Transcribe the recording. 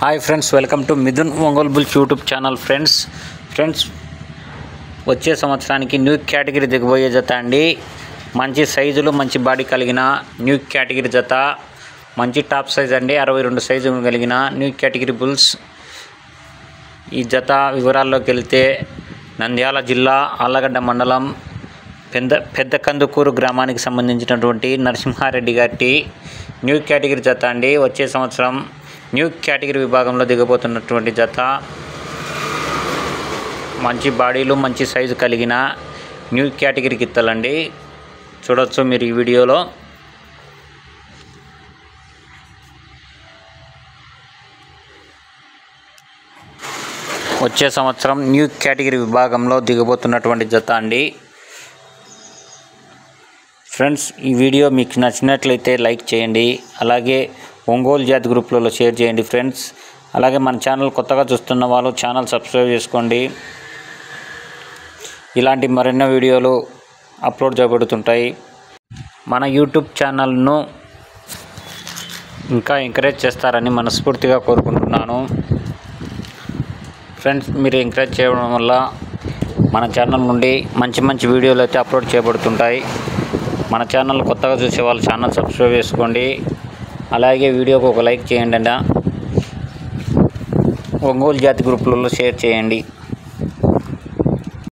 hi friends welcome to Mithun Ongole bulls YouTube channel friends friends వచ్చే సంవత్సరానికి new category దిగబోయే జత అండి మంచి సైజులు మంచి బాడీ కలిగిన న్యూ కేటగిరీ జత మంచి టాప్ సైజ్ అండి అరవై రెండు సైజు కలిగిన న్యూ కేటగిరీ బుల్స్ ఈ జత వివరాల్లోకి వెళ్తే నంద్యాల జిల్లా ఆళ్ళగడ్డ మండలం పెద్ద పెద్ద కందుకూరు గ్రామానికి సంబంధించినటువంటి నరసింహారెడ్డి గారి న్యూ కేటగిరీ జత అండి వచ్చే సంవత్సరం న్యూ కేటగిరీ విభాగంలో దిగబోతున్నటువంటి జత మంచి బాడీలు మంచి సైజు కలిగిన న్యూ కేటగిరీ గిత్తలండి చూడొచ్చు మీరు ఈ వీడియోలో వచ్చే సంవత్సరం న్యూ కేటగిరీ విభాగంలో దిగబోతున్నటువంటి జత అండి ఫ్రెండ్స్ ఈ వీడియో మీకు నచ్చినట్లయితే లైక్ చేయండి అలాగే ఒంగోలు జాతి గ్రూప్లలో షేర్ చేయండి ఫ్రెండ్స్ అలాగే మన ఛానల్ కొత్తగా చూస్తున్న వాళ్ళు ఛానల్ సబ్స్క్రైబ్ చేసుకోండి ఇలాంటి మరెన్నో వీడియోలు అప్లోడ్ చేయబడుతుంటాయి మన యూట్యూబ్ ఛానల్ను ఇంకా ఎంకరేజ్ చేస్తారని మనస్ఫూర్తిగా కోరుకుంటున్నాను ఫ్రెండ్స్ మీరు ఎంకరేజ్ చేయడం వల్ల మన ఛానల్ నుండి మంచి మంచి వీడియోలు అయితే అప్లోడ్ చేయబడుతుంటాయి మన ఛానల్ కొత్తగా చూసే వాళ్ళు ఛానల్ సబ్స్క్రైబ్ చేసుకోండి అలాగే వీడియోకి ఒక లైక్ చేయండి అన్న ఒంగోలు జాతి గ్రూపులలో షేర్ చేయండి